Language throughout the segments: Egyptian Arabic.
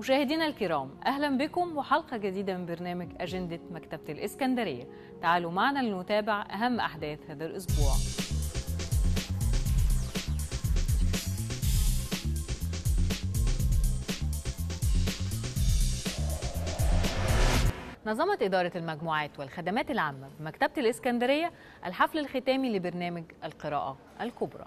مشاهدينا الكرام اهلا بكم وحلقه جديده من برنامج اجنده مكتبه الاسكندريه تعالوا معنا لنتابع اهم احداث هذا الاسبوع نظمت إدارة المجموعات والخدمات العامة بمكتبة الإسكندرية الحفل الختامي لبرنامج القراءة الكبرى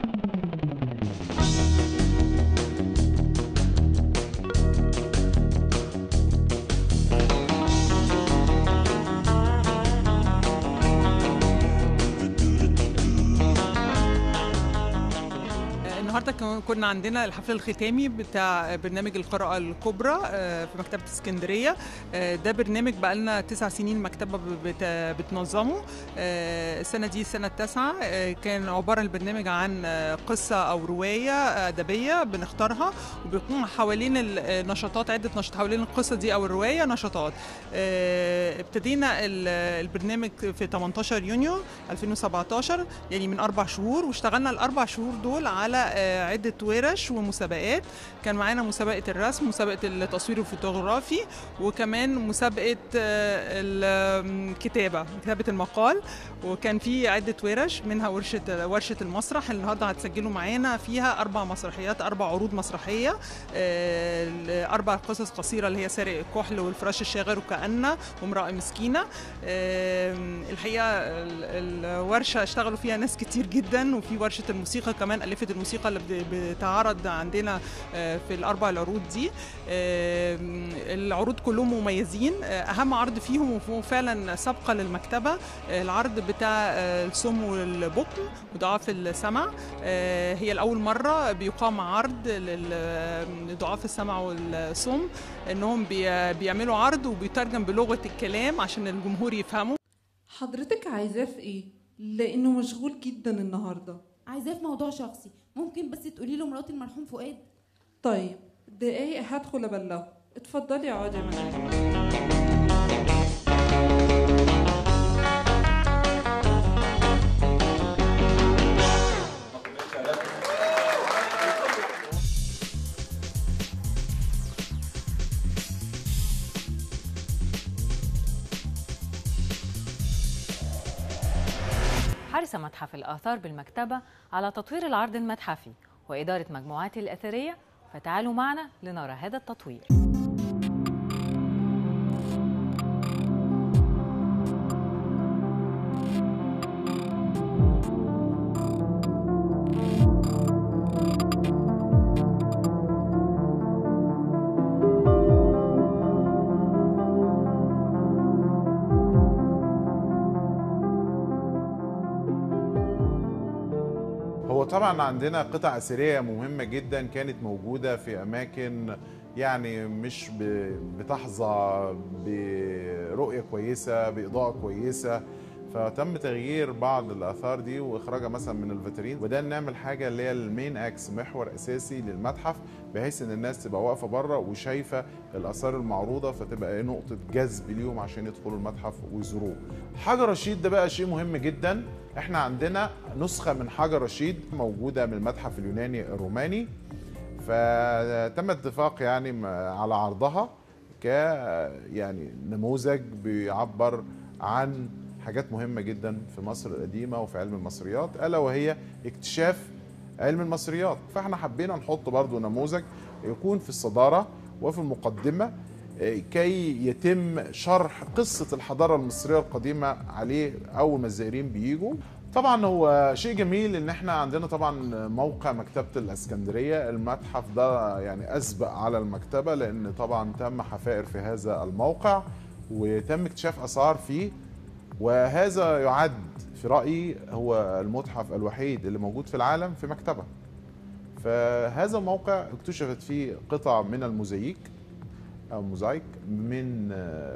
النهارده كنا عندنا الحفل الختامي بتاع برنامج القراءة الكبرى في مكتبة اسكندرية ده برنامج بقى لنا تسع سنين مكتبة بتنظمه السنة دي السنة التاسعة كان عبارة البرنامج عن قصة أو رواية أدبية بنختارها وبيكون حوالين النشاطات عدة نشاطات حوالين القصة دي أو الرواية نشاطات ابتدينا البرنامج في 18 يونيو 2017 يعني من أربع شهور واشتغلنا الأربع شهور دول على عدة ورش ومسابقات كان معانا مسابقة الرسم مسابقة التصوير الفوتوغرافي وكمان مسابقة الكتابة كتابة المقال وكان في عدة ورش منها ورشة ورشة المسرح اللي النهارده هتسجلوا معانا فيها أربع مسرحيات أربع عروض مسرحية أربع قصص قصيرة اللي هي سارق الكحل والفراش الشاغر وكأنه وامرأة مسكينة الحقيقة الورشة اشتغلوا فيها ناس كتير جدا وفي ورشة الموسيقى كمان ألفت الموسيقى اللي بتعرض عندنا في الاربع العروض دي العروض كلهم مميزين اهم عرض فيهم وفعلا سابقه للمكتبه العرض بتاع السم والبكم وضعاف السمع هي الاول مره بيقام عرض لضعاف السمع والصم انهم بيعملوا عرض وبيترجم بلغه الكلام عشان الجمهور يفهمه حضرتك عايزاه في ايه لانه مشغول جدا النهارده عايزاه في موضوع شخصي ممكن بس تقولي له مرات المرحوم فؤاد طيب دقايق هدخل ابلغه اتفضلي اقعدي معايا حرص متحف الآثار بالمكتبة على تطوير العرض المتحفي وإدارة مجموعات الأثرية فتعالوا معنا لنرى هذا التطوير طبعا عندنا قطع اثريه مهمه جدا كانت موجوده في اماكن يعني مش بتحظى برؤيه كويسه باضاءه كويسه فتم تغيير بعض الاثار دي واخراجها مثلا من الفاترين وده نعمل حاجه اللي هي المين اكس محور اساسي للمتحف بحيث ان الناس تبقى واقفه بره وشايفه الاثار المعروضه فتبقى ايه نقطه جذب ليهم عشان يدخلوا المتحف ويزوروه. حجر رشيد ده بقى شيء مهم جدا احنا عندنا نسخه من حجر رشيد موجوده من المتحف اليوناني الروماني فتم اتفاق يعني على عرضها ك يعني نموذج بيعبر عن حاجات مهمه جدا في مصر القديمه وفي علم المصريات الا وهي اكتشاف علم المصريات فاحنا حبينا نحط برضو نموذج يكون في الصداره وفي المقدمه كي يتم شرح قصة الحضارة المصرية القديمة عليه أول ما الزائرين بيجوا طبعا هو شيء جميل ان احنا عندنا طبعا موقع مكتبة الاسكندرية المتحف ده يعني اسبق على المكتبة لان طبعا تم حفائر في هذا الموقع وتم اكتشاف اثار فيه وهذا يعد في رأيي هو المتحف الوحيد اللي موجود في العالم في مكتبة فهذا الموقع اكتشفت فيه قطع من الموزاييك او موزايك من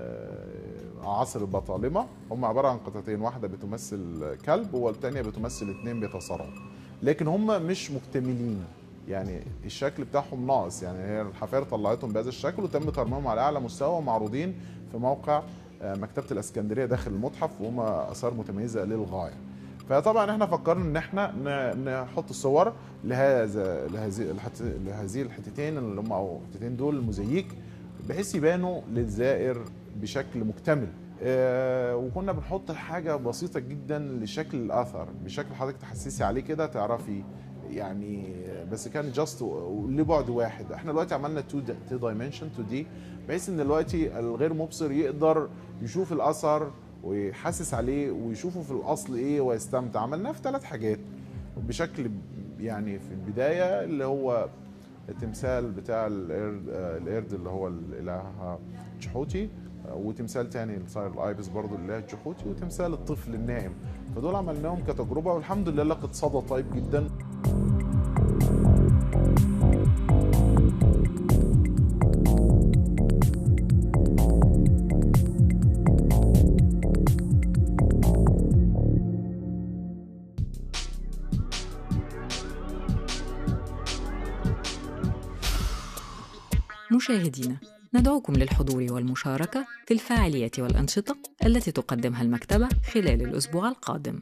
عصر البطالمه هم عباره عن قطعتين واحده بتمثل كلب والثانيه بتمثل اثنين بيتصارعوا لكن هم مش مكتملين يعني الشكل بتاعهم ناقص يعني هي الحفائر طلعتهم بهذا الشكل وتم ترميمهم على اعلى مستوى ومعروضين في موقع مكتبه الاسكندريه داخل المتحف وهم اثار متميزه للغايه فطبعا احنا فكرنا ان احنا ن- نحط صور لهذا لهذه الحت- لهذه الحتتين اللي هم او الحتتين دول الموزاييك بحيث يبانوا للزائر بشكل مكتمل آه، وكنا بنحط حاجه بسيطه جدا لشكل الاثر بشكل حضرتك تحسسي عليه كده تعرفي يعني بس كان جاست لبعد واحد احنا دلوقتي عملنا 2 دايمنشن 2 دي بحيث ان دلوقتي الغير مبصر يقدر يشوف الاثر ويحسس عليه ويشوفه في الاصل ايه ويستمتع عملناه في ثلاث حاجات بشكل يعني في البدايه اللي هو التمثال بتاع القرد آه، القرد اللي هو الاله جحوتي آه، وتمثال تاني لصاير الايبس برضو الاله جحوتي وتمثال الطفل النائم فدول عملناهم كتجربه والحمد لله لقت صدى طيب جدا مشاهدينا ندعوكم للحضور والمشاركة في الفعاليات والأنشطة التي تقدمها المكتبة خلال الأسبوع القادم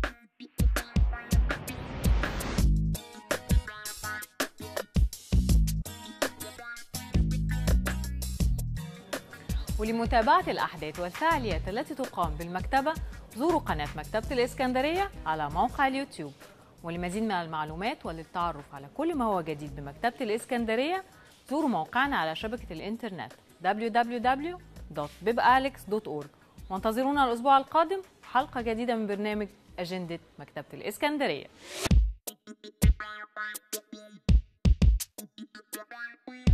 ولمتابعة الأحداث والفعاليات التي تقام بالمكتبة زوروا قناة مكتبة الإسكندرية على موقع اليوتيوب ولمزيد من المعلومات وللتعرف على كل ما هو جديد بمكتبة الإسكندرية زوروا موقعنا على شبكة الإنترنت www.bibalex.org وانتظرونا الأسبوع القادم حلقة جديدة من برنامج أجندة مكتبة الإسكندرية